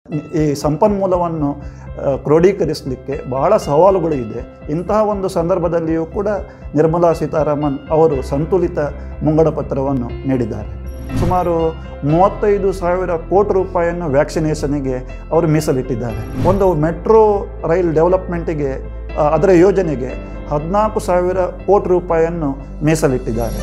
ಈ ಸಂಪನ್ಮೂಲವನ್ನು ಆ, ಕ್ರೋಢೀಕರಿಸಲಿಕ್ಕೆ ಬಹಳ ಸವಾಲುಗಳು ಇದೆ ಇಂತಹ ಒಂದು ಸಂದರ್ಭದಲ್ಲಿಯೂ ಕೂಡ ನಿರ್ಮಲಾ ಸೀತಾರಾಮನ್ ಅವರು ಸಂತುಲಿತ ಮುಂಗಡ ಪತ್ರವನ್ನು ನೀಡಿದ್ದಾರೆ ಸುಮಾರು ಮೂವತ್ತೈದು ಸಾವಿರ ಕೋಟಿ ರೂಪಾಯಿಯನ್ನು ವ್ಯಾಕ್ಸಿನೇಷನ್ಗೆ ಅವರು ಮೀಸಲಿಟ್ಟಿದ್ದಾರೆ ಒಂದು ಮೆಟ್ರೋ ರೈಲ್ ಡೆವಲಪ್ಮೆಂಟಿಗೆ ಆ, ಅದರ ಯೋಜನೆಗೆ ಹದಿನಾಲ್ಕು ಸಾವಿರ ಕೋಟಿ ರೂಪಾಯಿಯನ್ನು ಮೀಸಲಿಟ್ಟಿದ್ದಾರೆ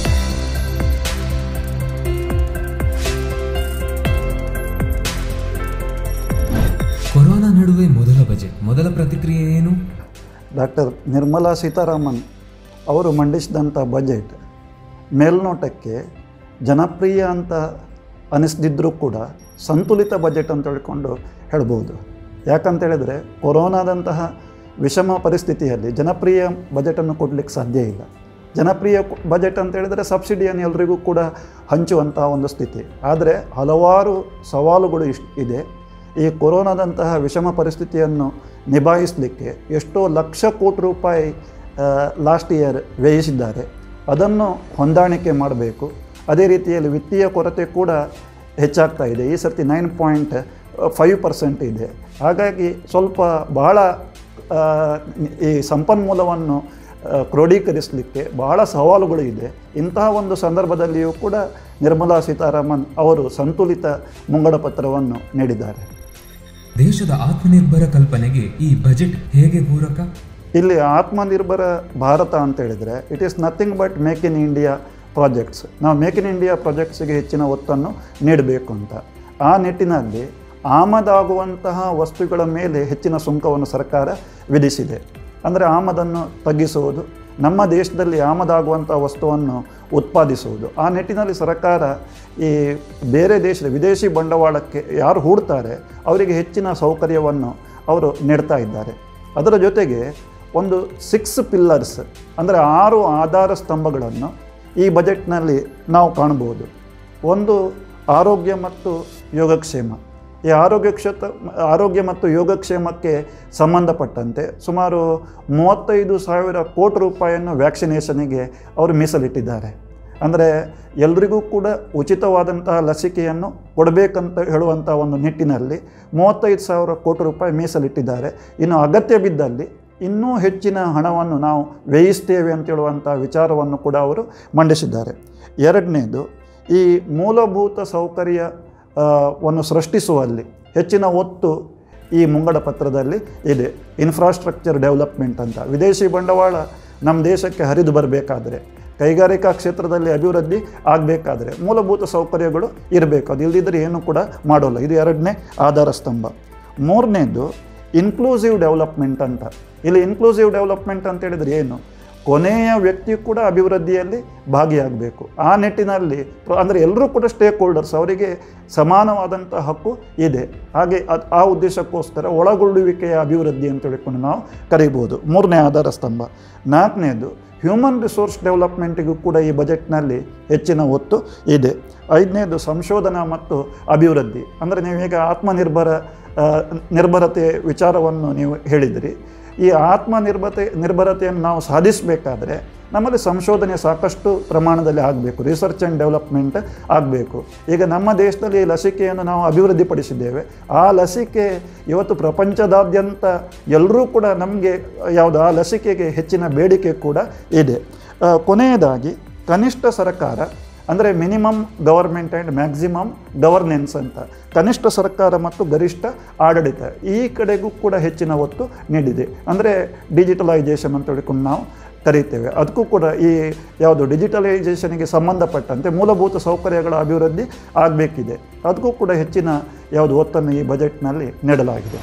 ಕೊರೋನಾ ನಡುವೆ ಮೊದಲ ಬಜೆಟ್ ಮೊದಲ ಪ್ರತಿಕ್ರಿಯೆ ಏನು ಡಾಕ್ಟರ್ ನಿರ್ಮಲಾ ಸೀತಾರಾಮನ್ ಅವರು ಮಂಡಿಸಿದಂಥ ಬಜೆಟ್ ಮೇಲ್ನೋಟಕ್ಕೆ ಜನಪ್ರಿಯ ಅಂತ ಅನಿಸ್ದಿದ್ರೂ ಕೂಡ ಸಂತುಲಿತ ಬಜೆಟ್ ಅಂತ ಹೇಳ್ಕೊಂಡು ಹೇಳ್ಬೋದು ಯಾಕಂತ ಹೇಳಿದರೆ ಕೊರೋನಾದಂತಹ ವಿಷಮ ಪರಿಸ್ಥಿತಿಯಲ್ಲಿ ಜನಪ್ರಿಯ ಬಜೆಟನ್ನು ಕೊಡಲಿಕ್ಕೆ ಸಾಧ್ಯ ಇಲ್ಲ ಜನಪ್ರಿಯ ಕು- ಬಜೆಟ್ ಅಂತ ಹೇಳಿದರೆ ಸಬ್ಸಿಡಿಯನ್ನು ಎಲ್ರಿಗೂ ಕೂಡ ಹಂಚುವಂಥ ಒಂದು ಸ್ಥಿತಿ ಆದರೆ ಹಲವಾರು ಸವಾಲುಗಳು ಇಶ್ ಇದೆ ಈ ಕೊರೋನಾದಂತಹ ವಿಷಮ ಪರಿಸ್ಥಿತಿಯನ್ನು ನಿಭಾಯಿಸಲಿಕ್ಕೆ ಎಷ್ಟೋ ಲಕ್ಷ ಕೋಟಿ ರೂಪಾಯಿ ಲಾಸ್ಟ್ ಇಯರ್ ವ್ಯಯಿಸಿದ್ದಾರೆ ಅದನ್ನು ಹೊಂದಾಣಿಕೆ ಮಾಡಬೇಕು ಅದೇ ರೀತಿಯಲ್ಲಿ ವಿತ್ತೀಯ ಕೊರತೆ ಕೂಡ ಹೆಚ್ಚಾಗ್ತಾ ಇದೆ ಈ ಸರ್ತಿ ನೈನ್ ಪಾಯಿಂಟ್ ಫೈವ್ ಪರ್ಸೆಂಟ್ ಇದೆ ಹಾಗಾಗಿ ಸ್ವಲ್ಪ ಬಹಳ ಆ, ಈ ಸಂಪನ್ಮೂಲವನ್ನು ಆ, ಕ್ರೋಢೀಕರಿಸಲಿಕ್ಕೆ ಬಹಳ ಸವಾಲುಗಳು ಇದೆ ಇಂತಹ ಒಂದು ಸಂದರ್ಭದಲ್ಲಿಯೂ ಕೂಡ ನಿರ್ಮಲಾ ಸೀತಾರಾಮನ್ ಅವರು ಸಂತುಲಿತ ಮುಂಗಡ ಪತ್ರವನ್ನು ನೀಡಿದ್ದಾರೆ ದೇಶದ ಆತ್ಮನಿರ್ಭರ ಕಲ್ಪನೆಗೆ ಈ ಬಜೆಟ್ ಹೇಗೆ ಪೂರಕ ಇಲ್ಲಿ ಆತ್ಮನಿರ್ಭರ ಭಾರತ ಅಂತ ಹೇಳಿದರೆ it is nothing but make in India projects ನಾವು ಮೇಕ್ ಇನ್ ಇಂಡಿಯಾ ಪ್ರಾಜೆಕ್ಟ್ಸ್ಗೆ ಹೆಚ್ಚಿನ ಒತ್ತನ್ನು ನೀಡಬೇಕು ಅಂತ ಆ ನಿಟ್ಟಿನಲ್ಲಿ ಆಮದಾಗುವಂತಹ ವಸ್ತುಗಳ ಮೇಲೆ ಹೆಚ್ಚಿನ ಸುಂಕವನ್ನು ಸರ್ಕಾರ ವಿಧಿಸಿದೆ ಅಂದರೆ ಆಮದನ್ನು ತಗ್ಗಿಸುವುದು ನಮ್ಮ ದೇಶದಲ್ಲಿ ಆಮದಾಗುವಂಥ ವಸ್ತುವನ್ನು ಉತ್ಪಾದಿಸುವುದು ಆ ನಿಟ್ಟಿನಲ್ಲಿ ಸರ್ಕಾರ ಈ ಬೇರೆ ದೇಶದ ವಿದೇಶಿ ಬಂಡವಾಳಕ್ಕೆ ಯಾರು ಹೂಡ್ತಾರೆ ಅವರಿಗೆ ಹೆಚ್ಚಿನ ಸೌಕರ್ಯವನ್ನು ಅವರು ನೀಡ್ತಾ ಇದ್ದಾರೆ ಅದರ ಜೊತೆಗೆ ಒಂದು ಸಿಕ್ಸ್ ಪಿಲ್ಲರ್ಸ್ ಅಂದರೆ ಆರು ಆಧಾರ ಸ್ತಂಭಗಳನ್ನು ಈ ಬಜೆಟ್ನಲ್ಲಿ ನಾವು ಕಾಣಬಹುದು ಒಂದು ಆರೋಗ್ಯ ಮತ್ತು ಯೋಗಕ್ಷೇಮ ಈ ಆರೋಗ್ಯ ಕ್ಷೇತ್ರ ಆರೋಗ್ಯ ಮತ್ತು ಯೋಗಕ್ಷೇಮಕ್ಕೆ ಸಂಬಂಧಪಟ್ಟಂತೆ ಸುಮಾರು ಮೂವತ್ತೈದು ಸಾವಿರ ಕೋಟಿ ರೂಪಾಯಿಯನ್ನು ವ್ಯಾಕ್ಸಿನೇಷನ್ಗೆ ಅವರು ಮೀಸಲಿಟ್ಟಿದ್ದಾರೆ ಅಂದರೆ ಎಲ್ರಿಗೂ ಕೂಡ ಉಚಿತವಾದಂತಹ ಲಸಿಕೆಯನ್ನು ಕೊಡಬೇಕಂತ ಹೇಳುವಂಥ ಒಂದು ನಿಟ್ಟಿನಲ್ಲಿ ಮೂವತ್ತೈದು ಸಾವಿರ ಕೋಟಿ ರೂಪಾಯಿ ಮೀಸಲಿಟ್ಟಿದ್ದಾರೆ ಇನ್ನು ಅಗತ್ಯ ಬಿದ್ದಲ್ಲಿ ಇನ್ನೂ ಹೆಚ್ಚಿನ ಹಣವನ್ನು ನಾವು ವ್ಯಯಿಸ್ತೇವೆ ಅಂತ ಹೇಳುವಂಥ ವಿಚಾರವನ್ನು ಕೂಡ ಅವರು ಮಂಡಿಸಿದ್ದಾರೆ ಎರಡನೇದು ಈ ಮೂಲಭೂತ ಸೌಕರ್ಯ ಆ, ವನ್ನು ಸೃಷ್ಟಿಸುವಲ್ಲಿ ಹೆಚ್ಚಿನ ಒತ್ತು ಈ ಮುಂಗಡ ಪತ್ರದಲ್ಲಿ ಇದೆ ಇನ್ಫ್ರಾಸ್ಟ್ರಕ್ಚರ್ ಡೆವಲಪ್ಮೆಂಟ್ ಅಂತ ವಿದೇಶಿ ಬಂಡವಾಳ ನಮ್ಮ ದೇಶಕ್ಕೆ ಹರಿದು ಬರಬೇಕಾದ್ರೆ ಕೈಗಾರಿಕಾ ಕ್ಷೇತ್ರದಲ್ಲಿ ಅಭಿವೃದ್ಧಿ ಆಗಬೇಕಾದ್ರೆ ಮೂಲಭೂತ ಸೌಕರ್ಯಗಳು ಇರಬೇಕು ಅದು ಇಲ್ಲದಿದ್ದರೆ ಏನು ಕೂಡ ಮಾಡೋಲ್ಲ ಇದು ಎರಡನೇ ಆಧಾರ ಸ್ತಂಭ ಮೂರನೇದು ಇನ್ಕ್ಲೂಸಿವ್ ಡೆವಲಪ್ಮೆಂಟ್ ಅಂತ ಇಲ್ಲಿ ಇನ್ಕ್ಲೂಸಿವ್ ಡೆವಲಪ್ಮೆಂಟ್ ಅಂತ ಹೇಳಿದರೆ ಏನು ಕೊನೆಯ ವ್ಯಕ್ತಿ ಕೂಡ ಅಭಿವೃದ್ಧಿಯಲ್ಲಿ ಭಾಗಿಯಾಗಬೇಕು ಆ ನಿಟ್ಟಿನಲ್ಲಿ ಅಂದರೆ ಎಲ್ಲರೂ ಕೂಡ ಸ್ಟೇಕ್ ಹೋಲ್ಡರ್ಸ್ ಅವರಿಗೆ ಸಮಾನವಾದಂಥ ಹಕ್ಕು ಇದೆ ಹಾಗೆ ಅದ್ ಆ ಉದ್ದೇಶಕ್ಕೋಸ್ಕರ ಒಳಗೊಳ್ಳುವಿಕೆಯ ಅಭಿವೃದ್ಧಿ ಅಂತ ಹೇಳಿಕೊಂಡು ನಾವು ಕರೀಬೋದು ಮೂರನೇ ಆಧಾರ ಸ್ತಂಭ ನಾಲ್ಕನೇದು ಹ್ಯೂಮನ್ ರಿಸೋರ್ಸ್ ಡೆವಲಪ್ಮೆಂಟಿಗೂ ಕೂಡ ಈ ಬಜೆಟ್ನಲ್ಲಿ ಹೆಚ್ಚಿನ ಒತ್ತು ಇದೆ ಐದನೇದು ಸಂಶೋಧನಾ ಮತ್ತು ಅಭಿವೃದ್ಧಿ ಅಂದರೆ ನೀವೀಗ ಆತ್ಮನಿರ್ಭರ ಆ, ನಿರ್ಭರತೆ ವಿಚಾರವನ್ನು ನೀವು ಹೇಳಿದಿರಿ ಈ ಆತ್ಮನಿರ್ಭತೆ ನಿರ್ಭರತೆಯನ್ನು ನಾವು ಸಾಧಿಸಬೇಕಾದ್ರೆ ನಮ್ಮಲ್ಲಿ ಸಂಶೋಧನೆ ಸಾಕಷ್ಟು ಪ್ರಮಾಣದಲ್ಲಿ ಆಗಬೇಕು ರಿಸರ್ಚ್ ಆ್ಯಂಡ್ ಡೆವಲಪ್ಮೆಂಟ್ ಆಗಬೇಕು ಈಗ ನಮ್ಮ ದೇಶದಲ್ಲಿ ಈ ಲಸಿಕೆಯನ್ನು ನಾವು ಅಭಿವೃದ್ಧಿಪಡಿಸಿದ್ದೇವೆ ಆ ಲಸಿಕೆ ಇವತ್ತು ಪ್ರಪಂಚದಾದ್ಯಂತ ಎಲ್ಲರೂ ಕೂಡ ನಮಗೆ ಯಾವುದು ಆ ಲಸಿಕೆಗೆ ಹೆಚ್ಚಿನ ಬೇಡಿಕೆ ಕೂಡ ಇದೆ ಆ, ಕೊನೆಯದಾಗಿ ಕನಿಷ್ಠ ಸರ್ಕಾರ ಅಂದರೆ minimum government and maximum governance ಅಂತ ಕನಿಷ್ಠ ಸರ್ಕಾರ ಮತ್ತು ಗರಿಷ್ಠ ಆಡಳಿತ ಈ ಕಡೆಗೂ ಕೂಡ ಹೆಚ್ಚಿನ ಒತ್ತು ನೀಡಿದೆ ಅಂದರೆ ಡಿಜಿಟಲೈಜೇಷನ್ ಅಂತ ಹೇಳಿಕೊಂಡು ನಾವು ಕರೀತೇವೆ ಅದಕ್ಕೂ ಕೂಡ ಈ ಯಾವುದು ಡಿಜಿಟಲೈಜೇಷನ್ಗೆ ಸಂಬಂಧಪಟ್ಟಂತೆ ಮೂಲಭೂತ ಸೌಕರ್ಯಗಳ ಅಭಿವೃದ್ಧಿ ಆಗಬೇಕಿದೆ ಅದಕ್ಕೂ ಕೂಡ ಹೆಚ್ಚಿನ ಯಾವುದು ಒತ್ತನ್ನು ಈ ಬಜೆಟ್ನಲ್ಲಿ ನೀಡಲಾಗಿದೆ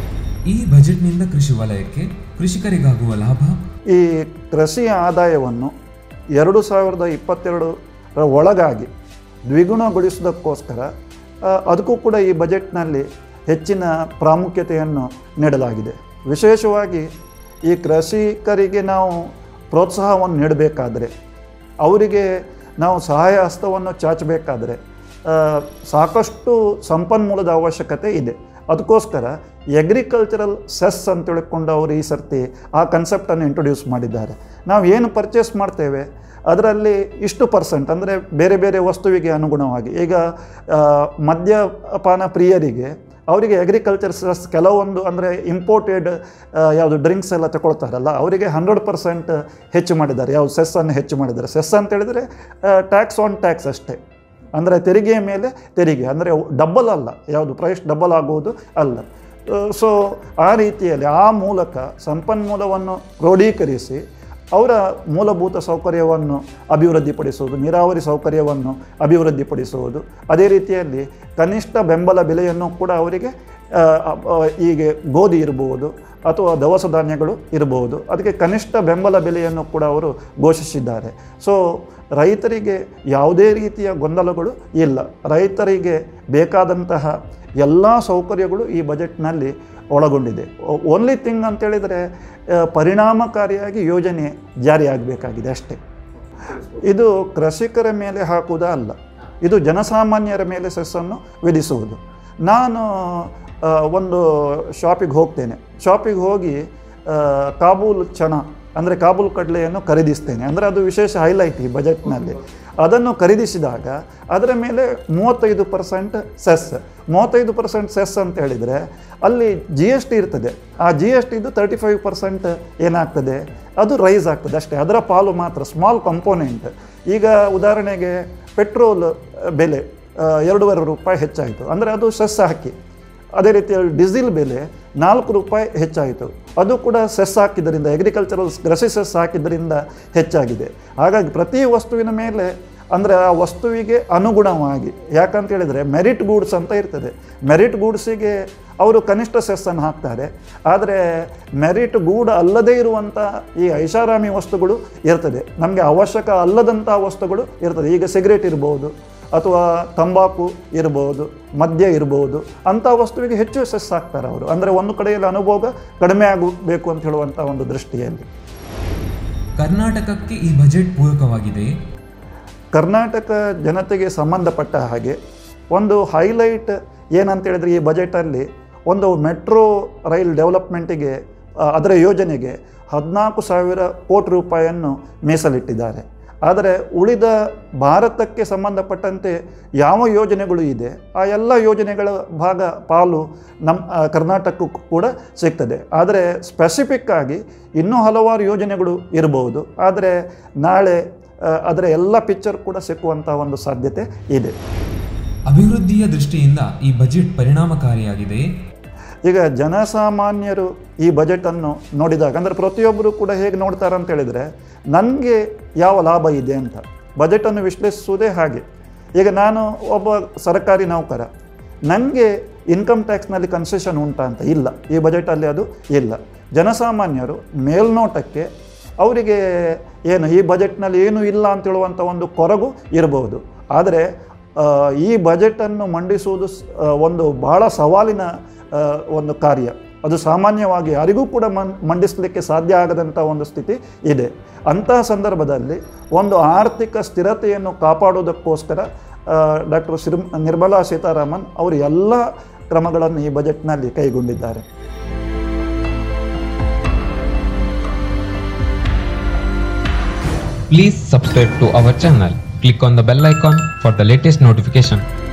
ಈ ಬಜೆಟ್ನಿಂದ ಕೃಷಿ ವಲಯಕ್ಕೆ ಕೃಷಿಕರಿಗಾಗುವ ಲಾಭ ಈ ಕೃಷಿ ಆದಾಯವನ್ನು ಎರಡು ಸಾವಿರದ ಇಪ್ಪತ್ತೆರಡರ ಒಳಗಾಗಿ ದ್ವಿಗುಣಗೊಳಿಸೋದಕ್ಕೋಸ್ಕರ ಆ, ಅದಕ್ಕೂ ಕೂಡ ಈ ಬಜೆಟ್ನಲ್ಲಿ ಹೆಚ್ಚಿನ ಪ್ರಾಮುಖ್ಯತೆಯನ್ನು ನೀಡಲಾಗಿದೆ ವಿಶೇಷವಾಗಿ ಈ ಕೃಷಿಕರಿಗೆ ನಾವು ಪ್ರೋತ್ಸಾಹವನ್ನು ನೀಡಬೇಕಾದ್ರೆ ಅವರಿಗೆ ನಾವು ಸಹಾಯ ಹಸ್ತವನ್ನು ಚಾಚಬೇಕಾದ್ರೆ ಆ, ಸಾಕಷ್ಟು ಸಂಪನ್ಮೂಲದ ಅವಶ್ಯಕತೆ ಇದೆ ಅದಕ್ಕೋಸ್ಕರ ಎಗ್ರಿಕಲ್ಚರಲ್ ಸೆಸ್ ಅಂತ ತಿಳ್ಕೊಂಡು ಅವರು ಈ ಸರ್ತಿ ಆ ಕನ್ಸೆಪ್ಟನ್ನು ಇಂಟ್ರೊಡ್ಯೂಸ್ ಮಾಡಿದ್ದಾರೆ ನಾವು ಏನು ಪರ್ಚೇಸ್ ಮಾಡ್ತೇವೆ ಅದರಲ್ಲಿ ಇಷ್ಟು ಪರ್ಸೆಂಟ್ ಅಂದರೆ ಬೇರೆ ಬೇರೆ ವಸ್ತುವಿಗೆ ಅನುಗುಣವಾಗಿ ಈಗ ಆ, ಮದ್ಯಪಾನ ಪ್ರಿಯರಿಗೆ ಅವರಿಗೆ ಅಗ್ರಿಕಲ್ಚರ್ ಸೆಸ್ ಕೆಲವೊಂದು ಅಂದರೆ ಇಂಪೋರ್ಟೆಡ್ ಯಾವುದು ಡ್ರಿಂಕ್ಸ್ ಎಲ್ಲ ತಗೊಳ್ತಾರಲ್ಲ ಅವರಿಗೆ ಹಂಡ್ರೆಡ್ ಪರ್ಸೆಂಟ್ ಹೆಚ್ಚು ಮಾಡಿದ್ದಾರೆ ಯಾವುದು ಸೆಸ್ಸನ್ನು ಹೆಚ್ಚು ಮಾಡಿದ್ದಾರೆ ಸೆಸ್ ಅಂತ ಹೇಳಿದರೆ ಟ್ಯಾಕ್ಸ್ ಆನ್ ಟ್ಯಾಕ್ಸ್ ಅಷ್ಟೇ ಅಂದರೆ ತೆರಿಗೆಯ ಮೇಲೆ ತೆರಿಗೆ ಅಂದರೆ ಡಬ್ಬಲ್ ಅಲ್ಲ ಯಾವುದು ಪ್ರೈಸ್ ಡಬ್ಬಲ್ ಆಗುವುದು ಅಲ್ಲ ಸೊ ಆ ರೀತಿಯಲ್ಲಿ ಆ ಮೂಲಕ ಸಂಪನ್ಮೂಲವನ್ನು ಕ್ರೋಢೀಕರಿಸಿ ಅವರ ಮೂಲಭೂತ ಸೌಕರ್ಯವನ್ನು ಅಭಿವೃದ್ಧಿಪಡಿಸುವುದು ನೀರಾವರಿ ಸೌಕರ್ಯವನ್ನು ಅಭಿವೃದ್ಧಿಪಡಿಸುವುದು ಅದೇ ರೀತಿಯಲ್ಲಿ ಕನಿಷ್ಠ ಬೆಂಬಲ ಬೆಲೆಯನ್ನು ಕೂಡ ಅವರಿಗೆ ಆ, ಆ, ಹೀಗೆ ಗೋಧಿ ಇರಬಹುದು ಅಥವಾ ದವಸ ಧಾನ್ಯಗಳು ಇರಬಹುದು ಅದಕ್ಕೆ ಕನಿಷ್ಠ ಬೆಂಬಲ ಬೆಲೆಯನ್ನು ಕೂಡ ಅವರು ಘೋಷಿಸಿದ್ದಾರೆ ಸೊ ರೈತರಿಗೆ ಯಾವುದೇ ರೀತಿಯ ಗೊಂದಲಗಳು ಇಲ್ಲ ರೈತರಿಗೆ ಬೇಕಾದಂತಹ ಎಲ್ಲ ಸೌಕರ್ಯಗಳು ಈ ಬಜೆಟ್ನಲ್ಲಿ ಒಳಗೊಂಡಿದೆ ಓನ್ಲಿ ಥಿಂಗ್ ಅಂತೇಳಿದರೆ ಆ, ಪರಿಣಾಮಕಾರಿಯಾಗಿ ಯೋಜನೆ ಜಾರಿಯಾಗಬೇಕಾಗಿದೆ ಅಷ್ಟೇ ಇದು ಕೃಷಿಕರ ಮೇಲೆ ಹಾಕುವುದ ಅಲ್ಲ ಇದು ಜನಸಾಮಾನ್ಯರ ಮೇಲೆ ಸೆಸ್ಸನ್ನು ವಿಧಿಸುವುದು ನಾನು ಆ, ಒಂದು ಶಾಪಿಗೆ ಹೋಗ್ತೇನೆ ಶಾಪಿಗೆ ಹೋಗಿ ಆ, ಕಾಬೂಲ್ ಚಣ ಅಂದರೆ ಕಾಬೂಲ್ ಕಡಲೆಯನ್ನು ಖರೀದಿಸ್ತೇನೆ ಅಂದರೆ ಅದು ವಿಶೇಷ ಹೈಲೈಟ್ ಈ ಬಜೆಟ್ನಲ್ಲಿ ಅದನ್ನು ಖರೀದಿಸಿದಾಗ ಅದರ ಮೇಲೆ ಮೂವತ್ತೈದು ಪರ್ಸೆಂಟ್ ಸೆಸ್ ಮೂವತ್ತೈದು ಪರ್ಸೆಂಟ್ ಸೆಸ್ ಅಂತ ಹೇಳಿದರೆ ಅಲ್ಲಿ ಜಿ ಎಸ್ ಟಿ ಇರ್ತದೆ ಆ ಜಿ ಎಸ್ ಟಿದು ತರ್ಟಿ ಫೈವ್ ಪರ್ಸೆಂಟ್ ಏನಾಗ್ತದೆ ಅದು ರೈಸ್ ಆಗ್ತದೆ ಅಷ್ಟೇ ಅದರ ಪಾಲು ಮಾತ್ರ ಸ್ಮಾಲ್ ಕಂಪೋನೆಂಟ್ ಈಗ ಉದಾಹರಣೆಗೆ ಪೆಟ್ರೋಲ್ ಬೆಲೆ ಆ, ಎರಡೂವರೆ ರೂಪಾಯಿ ಹೆಚ್ಚಾಯಿತು ಅಂದರೆ ಅದು ಸೆಸ್ ಹಾಕಿ ಅದೇ ರೀತಿಯಲ್ಲಿ ಡೀಸೆಲ್ ಬೆಲೆ ನಾಲ್ಕು ರೂಪಾಯಿ ಹೆಚ್ಚಾಯಿತು ಅದು ಕೂಡ ಸೆಸ್ ಹಾಕಿದ್ದರಿಂದ ಅಗ್ರಿಕಲ್ಚರಲ್ ಕೃಷಿ ಸೆಸ್ ಹಾಕಿದ್ದರಿಂದ ಹೆಚ್ಚಾಗಿದೆ ಹಾಗಾಗಿ ಪ್ರತಿ ವಸ್ತುವಿನ ಮೇಲೆ ಅಂದರೆ ಆ ವಸ್ತುವಿಗೆ ಅನುಗುಣವಾಗಿ ಯಾಕಂತ ಹೇಳಿದರೆ ಮೆರಿಟ್ ಗೂಡ್ಸ್ ಅಂತ ಇರ್ತದೆ ಮೆರಿಟ್ ಗೂಡ್ಸಿಗೆ ಅವರು ಕನಿಷ್ಠ ಸೆಸ್ಸನ್ನು ಹಾಕ್ತಾರೆ ಆದರೆ ಮೆರಿಟ್ ಗೂಡ್ ಅಲ್ಲದೇ ಇರುವಂಥ ಈ ಐಷಾರಾಮಿ ವಸ್ತುಗಳು ಇರ್ತದೆ ನಮಗೆ ಅವಶ್ಯಕ ಅಲ್ಲದಂಥ ವಸ್ತುಗಳು ಇರ್ತದೆ ಈಗ ಸಿಗರೇಟ್ ಇರ್ಬೋದು ಅಥವಾ ತಂಬಾಕು ಇರ್ಬೋದು ಮದ್ಯ ಇರ್ಬೋದು ಅಂಥ ವಸ್ತುವಿಗೆ ಹೆಚ್ಚು ಸೆಸ್ ಹಾಕ್ತಾರೆ ಅವರು ಅಂದರೆ ಒಂದು ಕಡೆಯಲ್ಲಿ ಅನುಭೋಗ ಕಡಿಮೆ ಆಗಬೇಕು ಅಂತ ಹೇಳುವಂಥ ಒಂದು ದೃಷ್ಟಿಯಲ್ಲಿ ಕರ್ನಾಟಕಕ್ಕೆ ಈ ಬಜೆಟ್ ಪೂರಕವಾಗಿದೆಯೇ ಕರ್ನಾಟಕ ಜನತೆಗೆ ಸಂಬಂಧಪಟ್ಟ ಹಾಗೆ ಒಂದು ಹೈಲೈಟ್ ಏನಂತ ಹೇಳಿದ್ರೆ ಈ ಬಜೆಟಲ್ಲಿ ಒಂದು ಮೆಟ್ರೋ ರೈಲ್ ಡೆವಲಪ್ಮೆಂಟಿಗೆ ಆ, ಅದರ ಯೋಜನೆಗೆ ಹದಿನಾಲ್ಕು ಸಾವಿರ ಕೋಟಿ ರೂಪಾಯಿಯನ್ನು ಮೀಸಲಿಟ್ಟಿದ್ದಾರೆ ಆದರೆ ಉಳಿದ ಭಾರತಕ್ಕೆ ಸಂಬಂಧಪಟ್ಟಂತೆ ಯಾವ ಯೋಜನೆಗಳು ಇದೆ ಆ ಎಲ್ಲ ಯೋಜನೆಗಳ ಭಾಗ ಪಾಲು ನಮ್ಮ ಆ, ಕರ್ನಾಟಕಕ್ಕೂ ಕೂಡ ಸಿಗ್ತದೆ ಆದರೆ ಸ್ಪೆಸಿಫಿಕ್ ಆಗಿ ಇನ್ನೂ ಹಲವಾರು ಯೋಜನೆಗಳು ಇರಬಹುದು ಆದರೆ ನಾಳೆ ಆ, ಅದರ ಎಲ್ಲ ಪಿಕ್ಚರ್ ಕೂಡ ಸಿಕ್ಕುವಂಥ ಒಂದು ಸಾಧ್ಯತೆ ಇದೆ ಅಭಿವೃದ್ಧಿಯ ದೃಷ್ಟಿಯಿಂದ ಈ ಬಜೆಟ್ ಪರಿಣಾಮಕಾರಿಯಾಗಿದೆಯೇ ಈಗ ಜನಸಾಮಾನ್ಯರು ಈ ಬಜೆಟನ್ನು ನೋಡಿದಾಗ ಅಂದರೆ ಪ್ರತಿಯೊಬ್ಬರು ಕೂಡ ಹೇಗೆ ನೋಡ್ತಾರೆ ಅಂತ ಹೇಳಿದರೆ ನನಗೆ ಯಾವ ಲಾಭ ಇದೆ ಅಂತ ಬಜೆಟನ್ನು ವಿಶ್ಲೇಷಿಸುವುದೇ ಹಾಗೆ ಈಗ ನಾನು ಒಬ್ಬ ಸರ್ಕಾರಿ ನೌಕರ ನನಗೆ ಇನ್ಕಮ್ ಟ್ಯಾಕ್ಸ್ನಲ್ಲಿ ಕನ್ಸೆಷನ್ ಉಂಟಾ ಅಂತ ಇಲ್ಲ ಈ ಬಜೆಟಲ್ಲಿ ಅದು ಇಲ್ಲ ಜನಸಾಮಾನ್ಯರು ಮೇಲ್ನೋಟಕ್ಕೆ ಅವರಿಗೆ ಏನು ಈ ಬಜೆಟ್ನಲ್ಲಿ ಏನೂ ಇಲ್ಲ ಅಂತ ಹೇಳುವಂಥ ಒಂದು ಕೊರಗು ಇರಬಹುದು ಆದರೆ ಆ, ಈ ಬಜೆಟನ್ನು ಮಂಡಿಸುವುದು ಸ್- ಆ, ಒಂದು ಬಹಳ ಸವಾಲಿನ ಆ, ಒಂದು ಕಾರ್ಯ ಅದು ಸಾಮಾನ್ಯವಾಗಿ ಯಾರಿಗೂ ಕೂಡ ಮನ್ ಮಂಡಿಸಲಿಕ್ಕೆ ಸಾಧ್ಯ ಆಗದಂಥ ಒಂದು ಸ್ಥಿತಿ ಇದೆ ಅಂತಹ ಸಂದರ್ಭದಲ್ಲಿ ಒಂದು ಆರ್ಥಿಕ ಸ್ಥಿರತೆಯನ್ನು ಕಾಪಾಡುವುದಕ್ಕೋಸ್ಕರ ಡಾಕ್ಟರ್ ಶ್ರೀ ನಿರ್ಮಲಾ ಸೀತಾರಾಮನ್ ಅವರು ಎಲ್ಲ ಕ್ರಮಗಳನ್ನು ಈ ಬಜೆಟ್ನಲ್ಲಿ ಕೈಗೊಂಡಿದ್ದಾರೆ Please subscribe to our channel. Click on the bell icon for the latest notification.